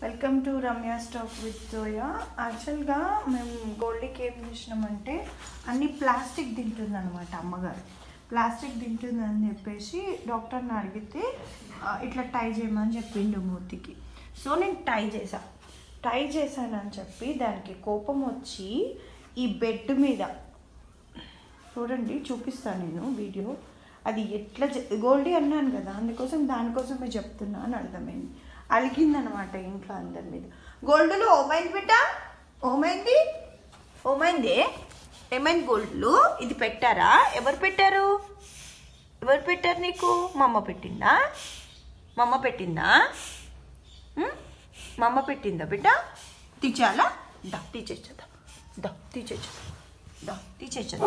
Welcome to Ramya stack with Joya యాక్చువల్గా మేము గోల్డీకి ఏం చేసినామంటే అన్ని ప్లాస్టిక్ తింటుంది అనమాట అమ్మగారు ప్లాస్టిక్ తింటుందని చెప్పేసి డాక్టర్ని అడిగితే ఆ, ఇట్లా టై చేయమని చెప్పిండు మూతికి సో నేను టై చేసా టై చేశానని చెప్పి దానికి కోపం వచ్చి ఈ బెడ్ మీద చూడండి చూపిస్తాను నేను వీడియో అది ఎట్లా చే- గోల్డీ అన్నాను కదా అందుకోసం దానికోసమే చెప్తున్నా అని అర్థమైంది అలిగిందనమాట ఇంట్లో అందరి మీద గోల్డ్లు ఓమైంది బిడ్డ ఓమైంది ఓమైంది ఏమైంది గోల్డ్లు ఇది పెట్టారా ఎవరు పెట్టారు ఎవరు పెట్టారు నీకు మా అమ్మ పెట్టిందా మా అమ్మ పెట్టిందా ఉం? మా అమ్మ పెట్టిందా బిడ్డ తీసేయాలా దా తీసేచ్చదా దా తీసేచ్చదా దా తీసేచ్చదా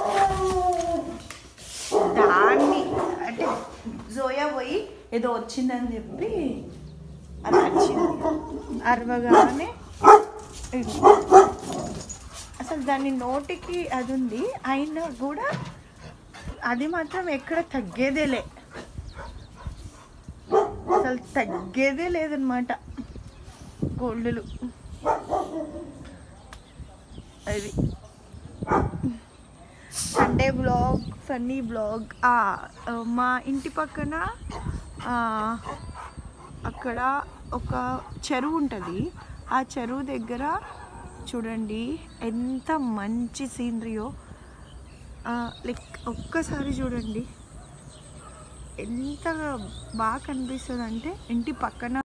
దాన్ని అంటే జోయా పోయి ఏదో వచ్చిందని చెప్పి అది వచ్చింది అరవగానే ఇది. అసలు దాని నోటికి అది ఉంది అయినా కూడా అది మాత్రం ఎక్కడ తగ్గేదేలే అసలు తగ్గేదే లేదనమాట గోల్డ్లు అది సండే బ్లాగ్ ఫన్నీ బ్లాగ్ మా ఇంటి పక్కన ఆ, అక్కడ ఒక చెరువు ఉంటుంది ఆ చెరువు దగ్గర చూడండి ఎంత మంచి సీనరీయో లైక్ ఒక్కసారి చూడండి ఎంత బాగా కనిపిస్తుంది అంటే ఇంటి పక్కన